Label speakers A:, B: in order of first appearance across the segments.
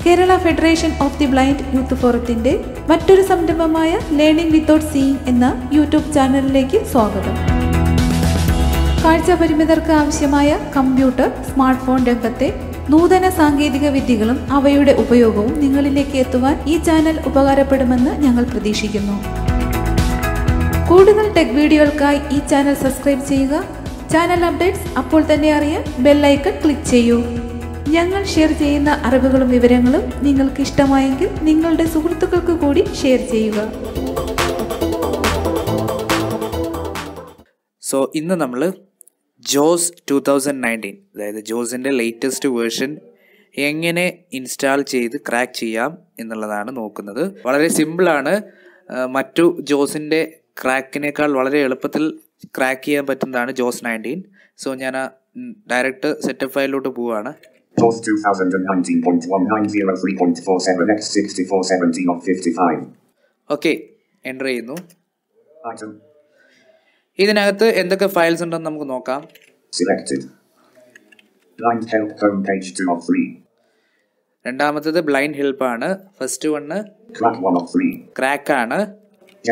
A: Kerala federation of the blind youth ഫോറത്തിന്റെ മറ്റൊരു സംരംഭമായ ലേണിംഗ് വിത്തൗട്ട് സീയിങ് എന്ന യൂട്യൂബ് ചാനലിലേക്ക് സ്വാഗതം കാഴ്ച പരിമിതർക്ക് ആവശ്യമായ കമ്പ്യൂട്ടർ സ്മാർട്ട് ഫോൺ രംഗത്തെ നൂതന സാങ്കേതിക വിദ്യകളും അവയുടെ ഉപയോഗവും നിങ്ങളിലേക്ക് എത്തുവാൻ ഈ ചാനൽ ഉപകാരപ്പെടുമെന്ന് ഞങ്ങൾ പ്രതീക്ഷിക്കുന്നു കൂടുതൽ ടെക് വീഡിയോകൾക്കായി ഈ ചാനൽ സബ്സ്ക്രൈബ് ചെയ്യുക ചാനൽ അപ്ഡേറ്റ്സ് അപ്പോൾ തന്നെ അറിയാൻ ബെല്ലൈക്കൺ ക്ലിക്ക് ചെയ്യൂ ഞങ്ങൾ ഷെയർ ചെയ്യുന്ന അറിവുകളും വിവരങ്ങളും നിങ്ങൾക്ക് ഇഷ്ടമായെങ്കിൽ നിങ്ങളുടെ സുഹൃത്തുക്കൾക്ക് കൂടി ഷെയർ ചെയ്യുക
B: സോ ഇന്ന് നമ്മൾ ജോസ് ടു തൗസൻഡ് നയൻറ്റീൻ അതായത് ജോസിൻ്റെ ലേറ്റസ്റ്റ് വേർഷൻ എങ്ങനെ ഇൻസ്റ്റാൾ ചെയ്ത് ക്രാക്ക് ചെയ്യാം എന്നുള്ളതാണ് നോക്കുന്നത് വളരെ സിമ്പിളാണ് മറ്റു ജോസിൻ്റെ ക്രാക്കിനേക്കാൾ വളരെ എളുപ്പത്തിൽ ക്രാക്ക് ചെയ്യാൻ പറ്റുന്നതാണ് ജോസ് നയൻറ്റീൻ സോ ഞാൻ ഡയറക്റ്റ് സെറ്റപ്പ് ഫയലിലോട്ട് പോവുകയാണ്
C: JAWS 2019.1903.47 x 6470 of 55.
B: Okay enter ചെയ്യുന്നു
C: Item
B: ഇതിനകത്ത് എന്തൊക്കെ ഫയൽസ് ഉണ്ടെന്ന് നമുക്ക് നോക്കാം
C: selected. Blind help home page 2 of 3.
B: രണ്ടാമത്തത് ബ്ലൈൻഡ് ഹെൽപ്പാണ് ഫസ്റ്റ് വണ്ണ്
C: Crack 1 of 3.
B: ക്രാക്കാണ്
C: J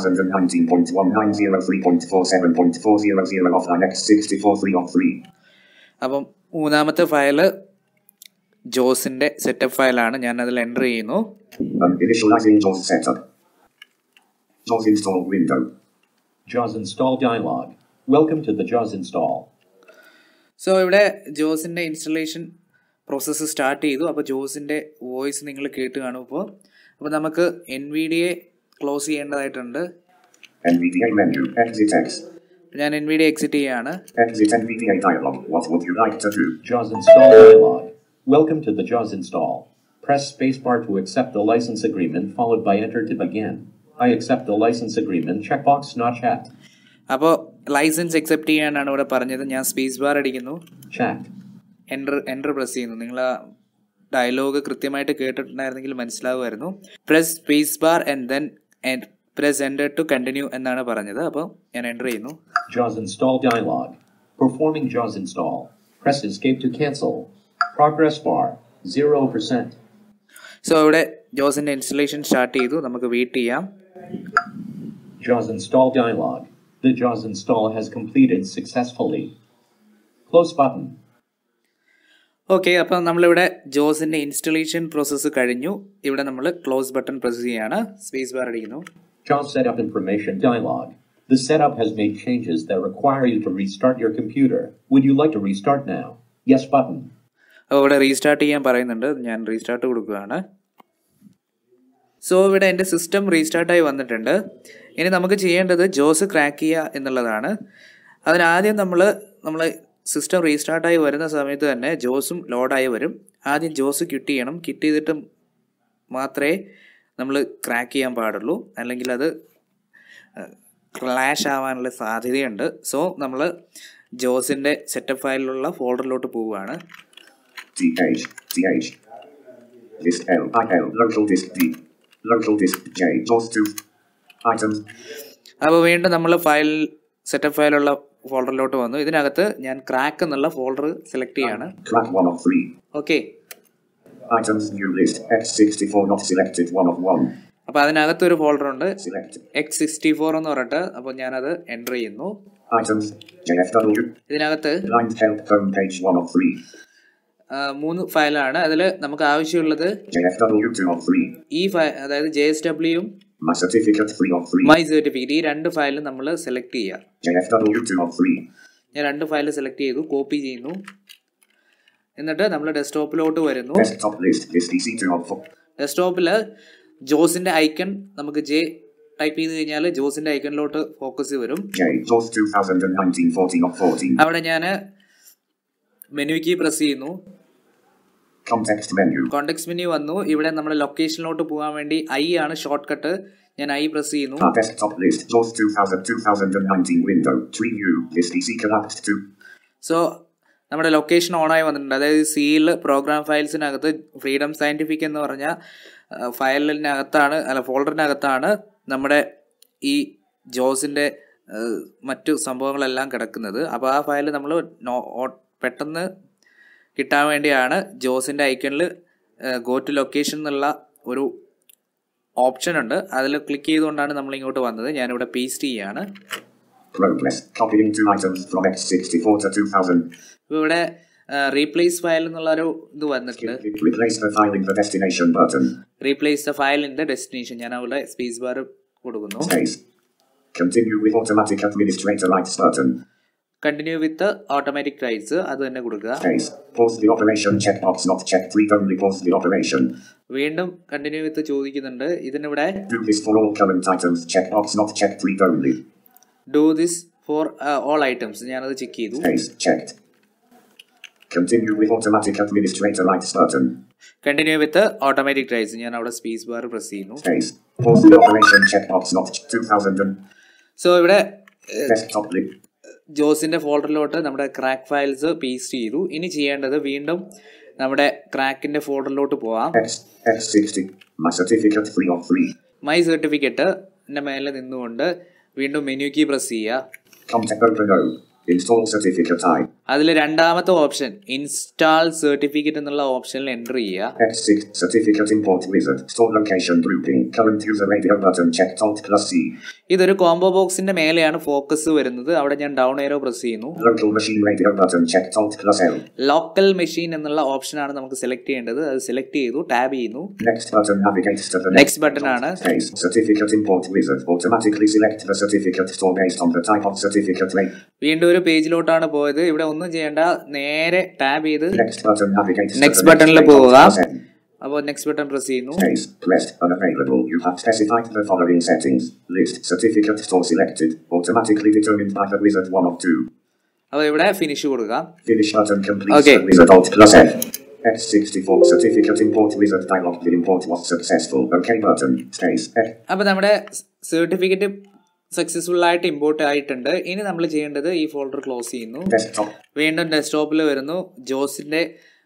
C: 2019.1903.47.400 offline x 64 3 of 3.
B: അപ്പം മൂന്നാമത്തെ ഫയല് ജോസിൻ്റെ സെറ്റപ്പ് ഫയലാണ് ഞാൻ അതിൽ എൻ്റർ ചെയ്യുന്നു
C: Um, initializing JAWS setup. JAWS install window.
D: JAWS install dialog. Welcome to the JAWS install.
B: So ഇവിടെ ജോസിൻ്റെ ഇൻസ്റ്റലേഷൻ പ്രോസസ്സ് സ്റ്റാർട്ട് ചെയ്തു അപ്പോൾ ജോസിൻ്റെ വോയിസ് നിങ്ങൾ കേട്ട് കാണും ഇപ്പോൾ അപ്പോൾ നമുക്ക് N V D A close ചെയ്യേണ്ടതായിട്ടുണ്ട്
C: NVDA menu. Exit X.
B: ഞാൻ എൻ വി ഡി എക്സിറ്റ് ചെയ്യുകയാണ്
C: Exit NVDA dialog. What would you like to do?
D: JAWS install dialog. Welcome to the JAWS install. Press spacebar to accept the license agreement followed by enter to begin. I accept the license agreement checkbox not checked.
B: അപ്പോൾ licence accept ചെയ്യാനാണ് ഇവിടെ പറഞ്ഞത് ഞാൻ space bar അടിക്കുന്നു
D: Checked.
B: Enter enter press ചെയ്യുന്നു നിങ്ങൾ ആ dialog കൃത്യമായിട്ട് കേട്ടിട്ടുണ്ടായിരുന്നെങ്കിൽ മനസ്സിലാവുമായിരുന്നു press space bar and then press enter to continue എന്നാണ് പറഞ്ഞത് അപ്പോൾ ഞാൻ എൻ്റർ ചെയ്യുന്നു
D: JAWS install dialog. Performing JAWS install. Press escape to cancel. Progress bar 0%.
B: So ഇവിടെ ജോസിൻ്റെ ഇൻസ്റ്റലേഷൻ സ്റ്റാർട്ട് ചെയ്തു നമുക്ക് വെയിറ്റ് ചെയ്യാം
D: JAWS install dialog. The JAWS install has completed successfully. Close button.
B: Okay അപ്പോൾ നമ്മളിവിടെ ജോസിൻ്റെ ഇൻസ്റ്റലേഷൻ പ്രോസസ്സ് കഴിഞ്ഞു ഇവിടെ നമ്മൾ ക്ലോസ് ബട്ടൺ പ്രസ് ചെയ്യാണ് സ്പേസ് ബാർ അടിക്കുന്നു
D: JAWS setup information dialog. The setup has made changes that require you to restart your computer. Would you like to restart now? Yes button.
B: അപ്പോൾ ഇവിടെ restart ചെയ്യാൻ പറയുന്നുണ്ട് ഞാൻ റീസ്റ്റാർട്ട് കൊടുക്കുകയാണ് so ഇവിടെ എൻ്റെ സിസ്റ്റം റീസ്റ്റാർട്ടായി വന്നിട്ടുണ്ട് ഇനി നമുക്ക് ചെയ്യേണ്ടത് ജോസ് ക്രാക്ക് ചെയ്യുക എന്നുള്ളതാണ് അതിനാദ്യം നമ്മൾ നമ്മൾ സിസ്റ്റം റീസ്റ്റാർട്ടായി വരുന്ന സമയത്ത് തന്നെ ജോസും ലോഡായി വരും ആദ്യം ജോസ് കിറ്റ് ചെയ്യണം കിറ്റ് ചെയ്തിട്ട് മാത്രമേ നമ്മൾ ക്രാക്ക് ചെയ്യാൻ പാടുള്ളൂ അല്ലെങ്കിൽ അത് ക്ലാഷ് ആവാനുള്ള സാധ്യതയുണ്ട് സോ നമ്മൾ ജോസിൻ്റെ സെറ്റപ്പ് ഫയലിലുള്ള ഫോൾഡറിലോട്ട് പോവുകയാണ്
C: DH, DH. Disk L, IL, local disk D. Local disk J, JAWS 2. Items,
B: അപ്പോൾ വീണ്ടും നമ്മൾ ഫയൽ സെറ്റപ്പ് ഫയലുള്ള ഫോൾഡറിലോട്ട് വന്നു ഇതിനകത്ത് ഞാൻ ക്രാക്ക് എന്നുള്ള ഫോൾഡർ സെലക്ട് ചെയ്യാണ്
C: crack 1 of 3.
B: Okay
C: Items, new list, X64 not selected 1 of 1.
B: അപ്പോൾ അതിനകത്ത് ഒരു ഫോൾഡർ ഉണ്ട്
C: Select.
B: എക്സ് സിക്സ്റ്റി ഫോർ എന്ന് പറഞ്ഞിട്ട് അപ്പോൾ ഞാനത് എൻ്റർ ചെയ്യുന്നു
C: Items, JFW,
B: ഇതിനകത്ത്
C: blind help home page 1 of 3.
B: ആ, മൂന്ന് ഫയലാണ് അതിൽ നമുക്ക് ആവശ്യമുള്ളത്
C: JFW 2 of 3.
B: ഈ ഫയൽ അതായത് ജെ എസ് ഡബ്ല്യൂയും
C: My certificate 3 of 3.
B: My certificate ഈ രണ്ട് ഫയലും നമ്മൾ സെലക്ട് ചെയ്യുക
C: JFW 2 of 3.
B: ഞാൻ രണ്ട് ഫയൽ സെലക്ട് ചെയ്തു കോപ്പി ചെയ്യുന്നു എന്നിട്ട് നമ്മൾ ഡെസ്ക്ടോപ്പിലോട്ട് വരുന്നു
C: Desktop list, list DC 2 of 4.
B: ഡെസ്ക്ടോപ്പിൽ ജോസിൻ്റെ ഐക്കൺ നമുക്ക് ജെ ടൈപ്പ് ചെയ്ത് കഴിഞ്ഞാൽ ജോസിൻ്റെ ഐക്കണിലോട്ട് ഫോക്കസ് വരും
C: J, JAWS 2019 14 of 14.
B: അവിടെ ഞാൻ മെനു കീ പ്രസ് ചെയ്യുന്നു
C: Context menu.
B: കോണ്ടെക്സ് മെനു വന്നു ഇവിടെ നമ്മുടെ ലൊക്കേഷനിലോട്ട് പോകാൻ വേണ്ടി ഐ ആണ് ഷോർട്ട് കട്ട് ഞാൻ ഐ പ്രസ് ചെയ്യുന്നു
C: Our desktop list, JAWS 2000 2019 window, tree view, list DC collapsed to
B: so നമ്മുടെ ലൊക്കേഷൻ ഓണായി വന്നിട്ടുണ്ട് അതായത് സിയിൽ പ്രോഗ്രാം ഫയൽസിനകത്ത് ഫ്രീഡം സയൻറ്റിഫിക് എന്ന് പറഞ്ഞ ആ, ഫയലിനകത്താണ് അല്ല ഫോൾഡറിനകത്താണ് നമ്മുടെ ഈ ജോസിൻ്റെ മറ്റു സംഭവങ്ങളെല്ലാം കിടക്കുന്നത് അപ്പോൾ ആ ഫയൽ നമ്മൾ പെട്ടെന്ന് കിട്ടാൻ വേണ്ടിയാണ് ജോസിൻ്റെ ഐക്കണിൽ ഗോ ടു ലൊക്കേഷൻ എന്നുള്ള ഒരു ഓപ്ഷൻ ഉണ്ട് അതിൽ ക്ലിക്ക് ചെയ്തുകൊണ്ടാണ് നമ്മൾ ഇങ്ങോട്ട് വന്നത് ഞാനിവിടെ പേസ്റ്റ് ചെയ്യാണ്
C: Progress. Copying two items from X64 to 2000.
B: ഇപ്പോൾ ഇവിടെ റീപ്ലേസ് ഫയൽ എന്നുള്ള ഒരു ഇത് വന്നിട്ടുണ്ട്
C: Click Replace the file in the destination button.
B: Replace the file in the destination ഞാൻ അവിടെ സ്പേസ് ബാർ കൊടുക്കുന്നു
C: Space. Continue with automatic administrator rights button.
B: Continue with automatic rights അത് തന്നെ കൊടുക്കുക
C: Space. Pause the operation checkbox not checked. Read only pause the operation.
B: വീണ്ടും continue with ചോദിക്കുന്നുണ്ട് ഇതിനിവിടെ
C: Do this for all current items. Checkbox not checked. Read only.
B: Do this for all items ഞാനത് check ചെയ്തു
C: Space. Checked. Continue with automatic administrator rights button.
B: Continue with automatic rights ഞാൻ അവിടെ space bar press ചെയ്യുന്നു
C: Space. Pause the operation checkbox not ch- 2000 and
B: so ഇവിടെ
C: desktop link.
B: ജോസിന്റെ ഫോൾഡറിലോട്ട് നമ്മുടെ crack files paste ചെയ്തു ഇനി ചെയ്യേണ്ടത് വീണ്ടും നമ്മുടെ ക്രാക്കിന്റെ ഫോൾഡറിലോട്ട് പോവാം
C: X X60. My certificate free of free.
B: My certificate മേലെ നിന്നുകൊണ്ട് വീണ്ടും മെനു കീ പ്രസ് ചെയ്യുക
C: Contact open O. Install certificate I.
B: അതിൽ രണ്ടാമത്തെ ഓപ്ഷൻ ഇൻസ്റ്റാൾ സർട്ടിഫിക്കറ്റ് എന്നുള്ള ഓപ്ഷനിൽ എൻ്റർ ചെയ്യുക
C: X6 certificate import wizard. Store location grouping. Current user radio button checked alt plus C.
B: ഇതൊരു കോംബോ ബോക്സിന്റെ മേലെയാണ് ഫോക്കസ് വരുന്നത് അവിടെ ഞാൻ ഡൗൺ ഏരോ പ്രസ് ചെയ്യുന്നു
C: Local machine radio button checked alt plus L.
B: Local machine എന്നുള്ള ഓപ്ഷനാണ് നമുക്ക് സെലക്ട് ചെയ്യേണ്ടത് അത് സെലക്ട് ചെയ്തു ടാബ് ചെയ്യുന്നു
C: Next button navigates to the
B: next button ആണ്
C: Space. Certificate import wizard. Automatically select the certificate store based on the type of certificate rate.
B: വീണ്ടും ഒരു പേജിലോട്ടാണ് പോയത് ഇവിടെ ഒന്നും ചെയ്യേണ്ട നേരെ ടാബ് ചെയ്ത്
C: Next button navigates
B: Next
C: to the
B: button ല്
C: rate, alt
B: പോവുക.
C: plus N.
B: അപ്പോൾ നെക്സ്റ്റ് ബട്ടൺ പ്രസ് ചെയ്യുന്നു
C: Space. Pressed. Unavailable. You have specified the following settings. List. Certificate store selected. Automatically determined by the wizard 1 of 2.
B: അപ്പോൾ ഇവിടെ finish കൊടുക്കാം
C: Finish button complete.
B: Okay.
C: Wizard alt plus F. X64 certificate import wizard dialog. The import was successful. OK button. Space. F.
B: അപ്പോൾ നമ്മുടെ certificate successful ആയിട്ട് import ആയിട്ടുണ്ട് ഇനി നമ്മൾ ചെയ്യേണ്ടത് ഈ ഫോൾഡർ ക്ലോസ് ചെയ്യുന്നു
C: Desktop.
B: വീണ്ടും ഡെസ്ക്ടോപ്പിൽ വരുന്നു ജോസിന്റെ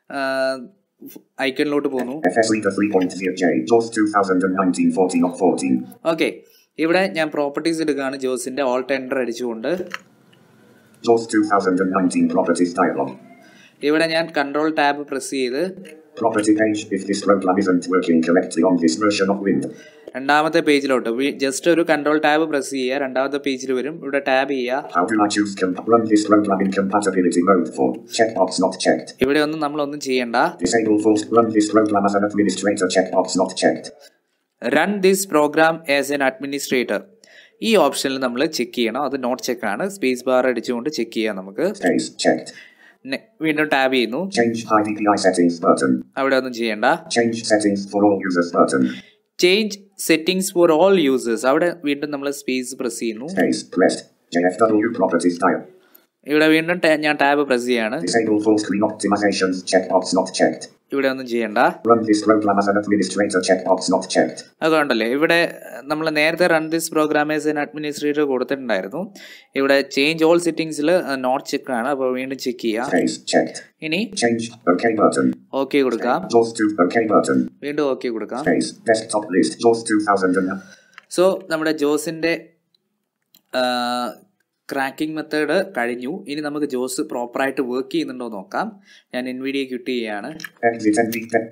B: ഐക്കണിലോട്ട് പോകുന്നു
C: FS Reader 3.0J. JAWS 2019 14 of 14.
B: Okay ഇവിടെ ഞാൻ പ്രോപ്പർട്ടീസ് എടുക്കുകയാണ് ജോസിന്റെ ഓൾ ടെൻഡർ അടിച്ചുകൊണ്ട്
C: JAWS 2019 Properties dialog.
B: ഇവിടെ ഞാൻ കൺട്രോൾ ടാബ് പ്രസ് ചെയ്ത്
C: Property page. If this program isn't working correctly on this version of Windows.
B: രണ്ടാമത്തെ പേജിലോട്ട് ജസ്റ്റ് ഒരു കൺട്രോൾ ടാബ് പ്രസ് ചെയ്യുക രണ്ടാമത്തെ പേജിൽ വരും ഇവിടെ ടാബ് ചെയ്യുക
C: How do I choose comp- run this program in compatibility mode for checkbox not checked?
B: ഇവിടെ ഒന്നും നമ്മളൊന്നും ചെയ്യണ്ട
C: Disable force run this program as an administrator checkbox not checked.
B: Run this program as an administrator ഈ ഓപ്ഷനിൽ നമ്മൾ check ചെയ്യണം അത് not check ആണ് സ്പേസ് ബാർ അടിച്ചുകൊണ്ട് ചെക്ക് ചെയ്യാം നമുക്ക്
C: Space checked.
B: നെ- വീണ്ടും ടാബ് ചെയ്യുന്നു
C: Change IDPI settings button.
B: അവിടെ ഒന്നും ചെയ്യണ്ട
C: Change settings for all users button.
B: Change settings for all users അവിടെ വീണ്ടും നമ്മൾ സ്പേസ് പ്രസ് ചെയ്യുന്നു
C: Space pressed. JFW properties dial.
B: ഇവിടെ വീണ്ടും ta- ഞാൻ ടാബ് പ്രസ് ചെയ്യാണ്
C: Disable full screen optimizations checkbox not checked.
B: ഇവിടെ ഒന്നും ചെയ്യണ്ട
C: Run this program as an administrator checkbox not checked.
B: അത് കണ്ടല്ലേ ഇവിടെ നമ്മൾ നേരത്തെ run this programmers and administrator കൊടുത്തിട്ടുണ്ടായിരുന്നു ഇവിടെ ചേഞ്ച് ഓൾ സെറ്റിംഗ്സിൽ നോട്ട് ചെക്ക് ആണ് അപ്പോൾ വീണ്ടും ചെക്ക് ചെയ്യാം
C: Space checked.
B: ഇനി
C: Change OK button.
B: ഓക്കെ കൊടുക്കാം
C: JAWS 2 OK button.
B: വീണ്ടും ഓക്കെ കൊടുക്കാം
C: Space desktop list JAWS 2000 and
B: so നമ്മുടെ ജോസിന്റെ ക്രാക്കിംഗ് മെത്തേഡ് കഴിഞ്ഞു ഇനി നമുക്ക് ജോസ് പ്രോപ്പറായിട്ട് വർക്ക് ചെയ്യുന്നുണ്ടോ എന്ന് നോക്കാം ഞാൻ എൻവിഡിയെ ക്യൂട്ട് ചെയ്യാണ്
C: exit and de-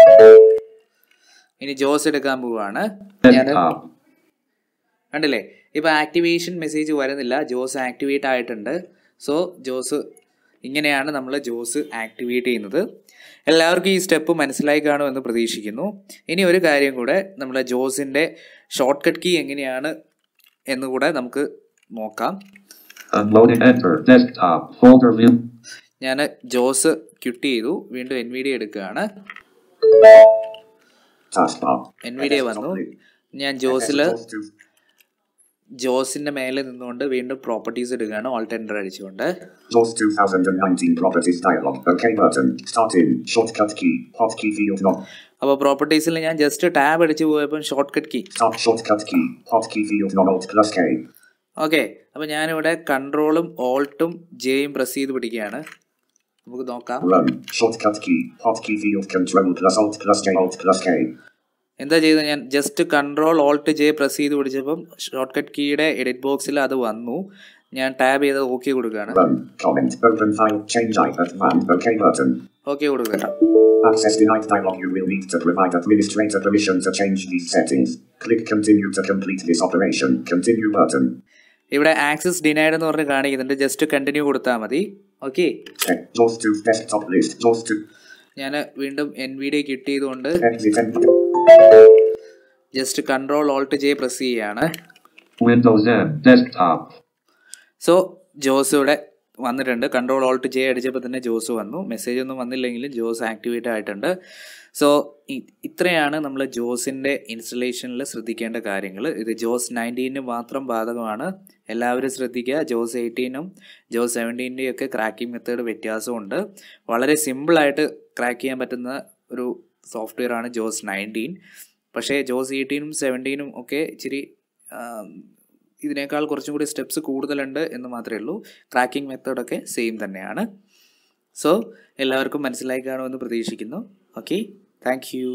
B: ഇനി ജോസ് എടുക്കാൻ പോവാണ് ഞാൻ
D: Desktop.
B: കണ്ടില്ലേ ഇപ്പൊ ആക്ടിവേഷൻ മെസ്സേജ് വരുന്നില്ല ജോസ് ആക്ടിവേറ്റ് ആയിട്ടുണ്ട് സോ ജോസ് ഇങ്ങനെയാണ് നമ്മൾ ജോസ് ആക്ടിവേറ്റ് ചെയ്യുന്നത് എല്ലാവർക്കും ഈ സ്റ്റെപ്പ് മനസ്സിലായി കാണുമെന്ന് പ്രതീക്ഷിക്കുന്നു ഇനി ഒരു കാര്യം കൂടെ നമ്മുടെ ജോസിൻ്റെ ഷോർട്ട് കട്ട് കീ എങ്ങനെയാണ് എന്നുകൂടെ നമുക്ക് നോക്കാം
D: Unloaded enter. Desktop. Folder view.
B: ഞാൻ ജോസ് ക്യുട്ട് ചെയ്തു വീണ്ടും എൻ വി ഡി എടുക്കുകയാണ്
C: taskbar.
B: എൻ വി ഡി വന്നു ഞാൻ ജോസിൽ
C: JAWS 2
B: ജോസിൻ്റെ മേലെ നിന്നുകൊണ്ട് വീണ്ടും പ്രോപ്പർട്ടീസ് എടുക്കുകയാണ് ഓൾട്ടൻഡർ അടിച്ചുകൊണ്ട്
C: JAWS 2019 properties dialog. OK button. Start in. Shortcut key. Hotkey field not.
B: അപ്പോൾ പ്രോപ്പർട്ടീസിൽ ഞാൻ ജസ്റ്റ് ടാബ് അടിച്ച് പോയപ്പോൾ shortcut key
C: Start shortcut key. Hotkey field non alt plus K.
B: Okay അപ്പോൾ ഞാനിവിടെ കൺട്രോളും ഓൾട്ടും ജെയും പ്രസ് ചെയ്ത് പിടിക്കുകയാണ് നമുക്ക് നോക്കാം
C: Run. Shortcut key. Hotkey field control plus alt plus J alt plus K.
B: എന്താ ചെയ്തത് ഞാൻ just control alt J press ചെയ്ത് പിടിച്ചപ്പം ഷോർട്ട് കട്ട് കീയുടെ എഡിറ്റ് ബോക്സിൽ അത് വന്നു ഞാൻ ടാബ് ചെയ്ത് ഓക്കെ കൊടുക്കുകയാണ്
C: Run. Comment. Open file. Change icon. One. OK button.
B: Okay കൊടുക്കുക
C: Access denied dialog. You will need to provide administrator permission to change these settings. Click continue to complete this operation. Continue button.
B: ഇവിടെ access denied എന്ന് പറഞ്ഞ് കാണിക്കുന്നുണ്ട് just continue കൊടുത്താൽ മതി okay
C: Check. JAWS 2 desktop list. JAWS 2.
B: ഞാൻ വീണ്ടും N V D കിട്ടിയതുകൊണ്ട്
C: Exit. End.
B: Just control alt J press ചെയ്യുകയാണ്
E: Windows M desktop.
B: സോ ജോസ് ഇവിടെ വന്നിട്ടുണ്ട് കൺട്രോൾ ഓൾട്ട് ജെ അടിച്ചപ്പോൾ തന്നെ ജോസ് വന്നു മെസ്സേജ് ഒന്നും വന്നില്ലെങ്കിലും ജോസ് ആക്ടിവേറ്റ് ആയിട്ടുണ്ട് സോ ഇത്രയാണ് നമ്മൾ ജോസിൻ്റെ ഇൻസ്റ്റലേഷനിൽ ശ്രദ്ധിക്കേണ്ട കാര്യങ്ങൾ ഇത് ജോസ് നയൻറ്റീന് മാത്രം ബാധകമാണ് എല്ലാവരും ശ്രദ്ധിക്കുക ജോസ് എയ്റ്റീനും ജോസ് സെവൻറ്റീൻ്റെയും ഒക്കെ ക്രാക്കിംഗ് മെത്തേഡ് വ്യത്യാസമുണ്ട് വളരെ സിമ്പിളായിട്ട് ക്രാക്ക് ചെയ്യാൻ പറ്റുന്ന ഒരു സോഫ്റ്റ്വെയർ ആണ് ജോസ് നയൻറ്റീൻ പക്ഷേ ജോസ് എയ്റ്റീനും സെവൻറ്റീനും ഒക്കെ ഇച്ചിരി ആം, ഇതിനേക്കാൾ കുറച്ചും കൂടി സ്റ്റെപ്സ് കൂടുതലുണ്ട് എന്ന് മാത്രമേ ഉള്ളൂ ക്രാക്കിംഗ് മെത്തേഡൊക്കെ സെയിം തന്നെയാണ് സോ എല്ലാവർക്കും മനസ്സിലായി കാണുമെന്ന് പ്രതീക്ഷിക്കുന്നു ഓക്കെ താങ്ക് യു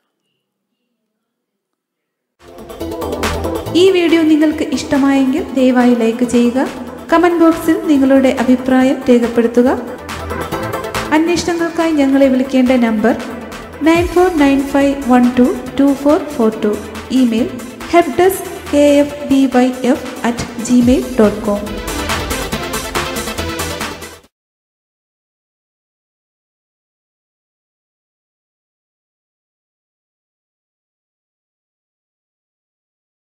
A: ഈ വീഡിയോ നിങ്ങൾക്ക് ഇഷ്ടമായെങ്കിൽ ദയവായി ലൈക്ക് ചെയ്യുക കമൻറ്റ് ബോക്സിൽ നിങ്ങളുടെ അഭിപ്രായം രേഖപ്പെടുത്തുക അന്വേഷണങ്ങൾക്കായി ഞങ്ങളെ വിളിക്കേണ്ട number nine four nine five one two two four four two email help desk K F B Y F at Gmail dot com